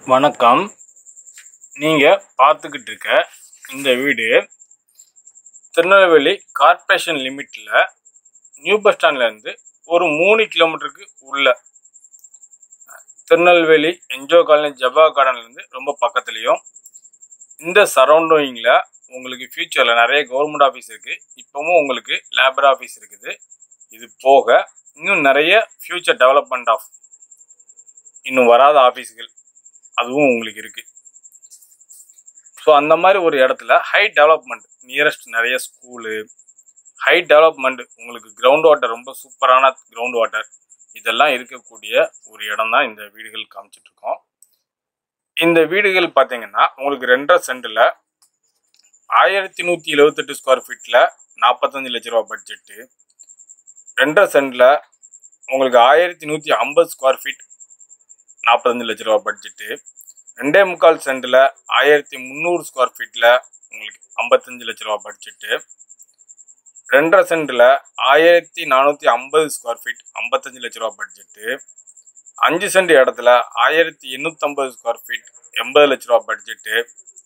வணக்கம் நீங்கள் பார்த்துக்கிட்டு இருக்க இந்த வீடு திருநெல்வேலி கார்ப்பரேஷன் லிமிட்டில் நியூ பஸ் ஸ்டாண்ட்லேருந்து ஒரு மூணு கிலோமீட்டருக்கு உள்ள திருநெல்வேலி என்ஜோ காலனி ஜபா கார்டன்லேருந்து ரொம்ப பக்கத்துலேயும் இந்த சரௌண்டிங்கில் உங்களுக்கு ஃப்யூச்சரில் நிறைய கவர்மெண்ட் ஆஃபீஸ் இருக்குது இப்போவும் உங்களுக்கு லேபர் ஆஃபீஸ் இருக்குது இது போக இன்னும் நிறைய ஃப்யூச்சர் டெவலப்மெண்ட் ஆஃப் இன்னும் வராத ஆஃபீஸுகள் அதுவும் உங்களுக்கு இருக்குது ஸோ அந்த மாதிரி ஒரு இடத்துல ஹை டெவலப்மெண்ட் நியரஸ்ட் நிறைய ஸ்கூலு ஹை டெவலப்மெண்ட் உங்களுக்கு கிரவுண்ட் வாட்டர் ரொம்ப சூப்பரான கிரவுண்ட் வாட்டர் இதெல்லாம் இருக்கக்கூடிய ஒரு இடம் தான் இந்த வீடுகள் காமிச்சிட்டு இருக்கோம் இந்த வீடுகள் பார்த்தீங்கன்னா உங்களுக்கு ரெண்டரை சென்டில் ஆயிரத்தி நூற்றி எழுபத்தெட்டு ஸ்கொயர் ஃபீட்டில் நாற்பத்தஞ்சு லட்ச ரூபா பட்ஜெட்டு ரெண்டரை சென்டில் உங்களுக்கு ஆயிரத்தி நூற்றி ஐம்பது ஸ்கொயர் ஃபீட் நாற்பத்தஞ்சு லட்ச ரூபா பட்ஜெட்டு ரெண்டே முக்கால் சென்டில் ஆயிரத்தி முந்நூறு ஸ்கொயர் ஃபீட்டில் உங்களுக்கு ஐம்பத்தஞ்சு லட்ச ரூபா பட்ஜெட்டு ரெண்டரை சென்டில் ஆயிரத்தி நானூற்றி ஐம்பது ஸ்கொயர் ஃபீட் ஐம்பத்தஞ்சு லட்ச ரூபா பட்ஜெட்டு அஞ்சு சென்ட் இடத்துல ஆயிரத்தி எண்ணூற்றம்பது ஸ்கொயர் ஃபீட் எண்பது லட்ச ரூபா பட்ஜெட்டு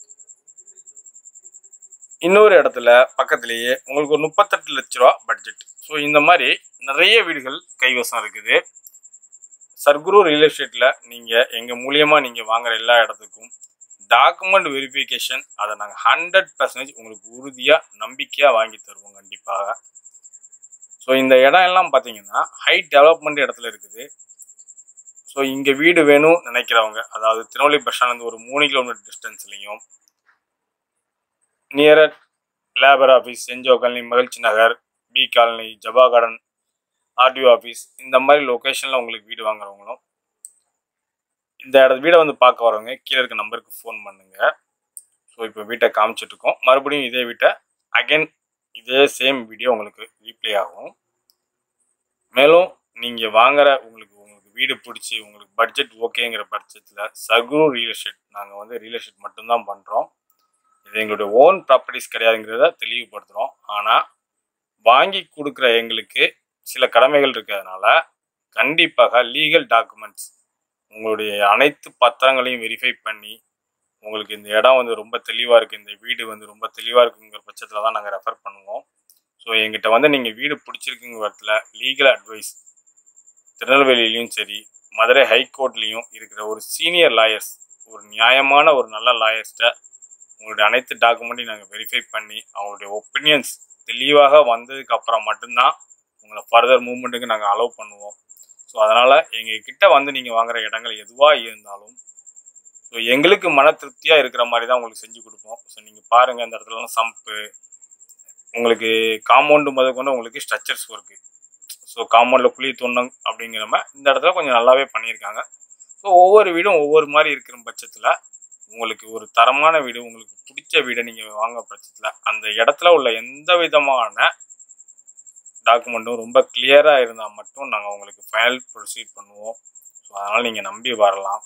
இன்னொரு இடத்துல பக்கத்துலேயே உங்களுக்கு ஒரு முப்பத்தெட்டு லட்ச ரூபா பட்ஜெட் ஸோ இந்த மாதிரி நிறைய வீடுகள் கைவசம் இருக்குது சர்க்குரு ரியல் எஸ்டேட்டில் நீங்கள் எங்கள் மூலியமாக நீங்கள் வாங்குற எல்லா இடத்துக்கும் டாக்குமெண்ட் வெரிஃபிகேஷன் அதை நாங்கள் ஹண்ட்ரட் பர்சன்டேஜ் உங்களுக்கு உறுதியாக நம்பிக்கையாக வாங்கி தருவோம் கண்டிப்பாக ஸோ இந்த இடம் எல்லாம் பார்த்தீங்கன்னா ஹை டெவலப்மெண்ட் இடத்துல இருக்குது ஸோ இங்கே வீடு வேணும் நினைக்கிறவங்க அதாவது திருநெல்வேலி பஸ் ஸ்டாண்ட்லேருந்து ஒரு மூணு கிலோமீட்டர் டிஸ்டன்ஸ்லையும் நியரர் லேபர் ஆஃபீஸ் செஞ்சோ colony Magizhchi Nagar B colony ஜபா கார்டன் ஆர்டிஓ ஆஃபீஸ் இந்த மாதிரி லொக்கேஷனில் உங்களுக்கு வீடு வாங்குறவங்களும் இந்த இடத்து வீடை வந்து பார்க்க வரவங்க கீழே இருக்க நம்பருக்கு ஃபோன் பண்ணுங்க ஸோ இப்போ வீட்டை காமிச்சிட்டு இருக்கோம் மறுபடியும் இதே வீட்டை அகைன் இதே சேம் வீடியோ உங்களுக்கு ரீப்ளே ஆகும் மேலும் நீங்கள் வாங்குற உங்களுக்கு உங்களுக்கு வீடு பிடிச்சி உங்களுக்கு பட்ஜெட் ஓகேங்கிற பட்ஜெட்டில் சகுரு ரியல் எஸ்டேட் நாங்கள் வந்து ரியல் எஸ்டேட் மட்டும்தான் பண்ணுறோம் இது எங்களுடைய ஓன் ப்ராப்பர்ட்டிஸ் கிடையாதுங்கிறத தெளிவுபடுத்துகிறோம் ஆனால் வாங்கி கொடுக்குற எங்களுக்கு சில கடமைகள் இருக்கிறதுனால கண்டிப்பாக லீகல் டாக்குமெண்ட்ஸ் உங்களுடைய அனைத்து பத்திரங்களையும் வெரிஃபை பண்ணி உங்களுக்கு இந்த இடம் வந்து ரொம்ப தெளிவாக இருக்குது இந்த வீடு வந்து ரொம்ப தெளிவாக இருக்குங்கிற பட்சத்தில் தான் நாங்கள் ரெஃபர் பண்ணுவோம் ஸோ எங்கிட்ட வந்து நீங்கள் வீடு பிடிச்சிருக்குங்கிற இடத்துல லீகல் அட்வைஸ் திருநெல்வேலியிலையும் சரி மதுரை ஹைகோர்ட்லேயும் இருக்கிற ஒரு சீனியர் லாயர்ஸ் ஒரு நியாயமான ஒரு நல்ல லாயர்ஸ்கிட்ட உங்களுடைய அனைத்து டாக்குமெண்ட்டையும் நாங்கள் வெரிஃபை பண்ணி அவங்களுடைய ஒப்பீனியன்ஸ் தெளிவாக வந்ததுக்கு அப்புறம் மட்டும்தான் உங்களை ஃபர்தர் மூவ்மெண்ட்டுக்கு நாங்கள் அலோவ் பண்ணுவோம் ஸோ அதனால் எங்கள் கிட்ட வந்து நீங்கள் வாங்குற இடங்கள் எதுவாக இருந்தாலும் ஸோ எங்களுக்கு மன திருப்தியாக இருக்கிற மாதிரி தான் உங்களுக்கு செஞ்சு கொடுப்போம் ஸோ நீங்கள் பாருங்கள் இந்த இடத்துலலாம் சம்பு உங்களுக்கு காம்பவுண்டு முத கொண்டு உங்களுக்கு ஸ்ட்ரக்சர்ஸ் ஒர்க்கு ஸோ காம்பவுண்டில் குழி தோணும் அப்படிங்கிற மாதிரி இந்த இடத்துல கொஞ்சம் நல்லாவே பண்ணியிருக்காங்க ஸோ ஒவ்வொரு வீடும் ஒவ்வொரு மாதிரி இருக்கிற பட்சத்தில் உங்களுக்கு ஒரு தரமான வீடு உங்களுக்கு பிடிச்ச வீடை நீங்கள் வாங்க பட்சத்தில் அந்த இடத்துல உள்ள எந்த விதமான டாக்குமெண்ட்டும் ரொம்ப கிளியராக இருந்தால் மட்டும் நாங்கள் உங்களுக்கு ஃபைனல் ப்ரொசீட் பண்ணுவோம் ஸோ அதனால் நீங்கள் நம்பி வரலாம்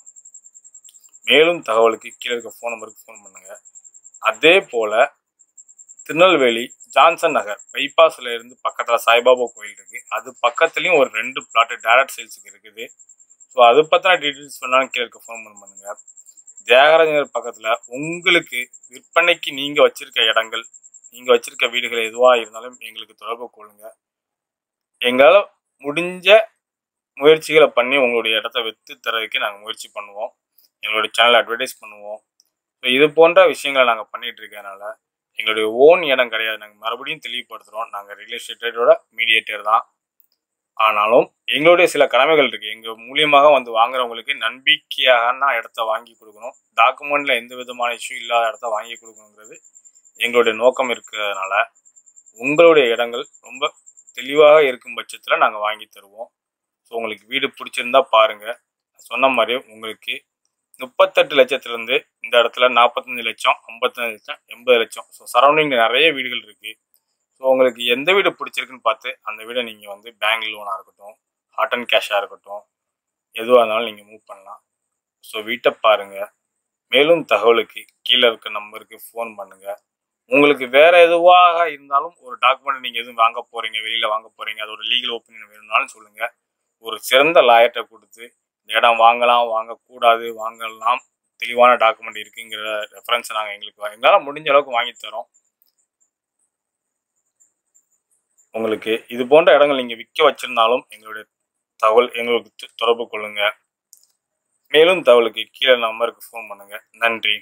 மேலும் தகவலுக்கு கீழே இருக்க ஃபோன் நம்பருக்கு ஃபோன் பண்ணுங்கள் அதே போல் திருநெல்வேலி ஜான்சன் நகர் பைபாஸில் இருந்து பக்கத்தில் சாய்பாபா கோயில் இருக்குது அது பக்கத்துலேயும் ஒரு ரெண்டு பிளாட்டு டேரக்ட் சேல்ஸுக்கு இருக்குது ஸோ அது பற்றின டீட்டெயில்ஸ் வேணாலும் கீழே இருக்க ஃபோன் பண்ண பண்ணுங்கள் தியாகராஜ நகர் பக்கத்தில் உங்களுக்கு விற்பனைக்கு நீங்கள் வச்சுருக்க இடங்கள் நீங்கள் வச்சுருக்க வீடுகள் எதுவாக இருந்தாலும் எங்களுக்கு தொடர்பு கொள்ளுங்கள் எங்களால் முடிஞ்ச முயற்சிகளை பண்ணி உங்களுடைய இடத்த விற்று தரதுக்கு நாங்கள் முயற்சி பண்ணுவோம் எங்களுடைய சேனலை அட்வர்டைஸ் பண்ணுவோம் ஸோ இது போன்ற விஷயங்களை நாங்கள் பண்ணிகிட்டு இருக்கறனால எங்களுடைய ஓன் இடம் கிடையாது நாங்கள் மறுபடியும் தெளிவுபடுத்துகிறோம் நாங்கள் ரியல் எஸ்டேட்டோட மீடியேட்டர் தான் ஆனாலும் எங்களுடைய சில கடமைகள் இருக்குது எங்கள் மூலியமாக வந்து வாங்குறவங்களுக்கு நம்பிக்கையான இடத்த வாங்கி கொடுக்கணும் டாக்குமெண்ட்டில் எந்த விதமான இஷ்யூ இல்லாத இடத்த வாங்கி கொடுக்கணுங்கிறது எங்களுடைய நோக்கம் இருக்கிறதுனால உங்களுடைய இடங்கள் ரொம்ப தெளிவாக இருக்கும் பட்சத்தில் நாங்கள் வாங்கி தருவோம் ஸோ உங்களுக்கு வீடு பிடிச்சிருந்தா பாருங்கள் சொன்ன மாதிரி உங்களுக்கு முப்பத்தெட்டு லட்சத்துலேருந்து இந்த இடத்துல நாற்பத்தஞ்சு லட்சம் ஐம்பத்தஞ்சு லட்சம் எண்பது லட்சம் ஸோ சரௌண்டிங்கில் நிறைய வீடுகள் இருக்குது ஸோ உங்களுக்கு எந்த வீடு பிடிச்சிருக்குன்னு பார்த்து அந்த வீடை நீங்கள் வந்து பேங்க் லோனாக இருக்கட்டும் ஹாட் அண்ட் கேஷாக இருக்கட்டும் எதுவாக இருந்தாலும் நீங்கள் மூவ் பண்ணலாம் ஸோ வீட்டை பாருங்கள் மேலும் தகவலுக்கு கீழே இருக்க நம்பருக்கு ஃபோன் பண்ணுங்கள் உங்களுக்கு வேற எதுவாக இருந்தாலும் ஒரு டாக்குமெண்ட் நீங்கள் எதுவும் வாங்க போகிறீங்க வெளியில் வாங்க போகிறீங்க அது ஒரு லீகல் ஒப்பீனியன் வேணும்னாலும் சொல்லுங்கள் ஒரு சிறந்த லாயர்கிட்ட கொடுத்து இந்த இடம் வாங்கலாம் வாங்கக்கூடாது வாங்கலாம் தெளிவான டாக்குமெண்ட் இருக்குங்கிற ரெஃபரன்ஸை நாங்கள் எங்களுக்கு வா- எங்களால் முடிஞ்ச அளவுக்கு வாங்கி தரோம் உங்களுக்கு இது போன்ற இடங்கள் நீங்கள் விற்க வச்சிருந்தாலும் எங்களுடைய தகவல் எங்களுக்கு தொ- தொடர்பு கொள்ளுங்க மேலும் தகவலுக்கு கீழே நம்பருக்கு ஃபோன் பண்ணுங்க நன்றி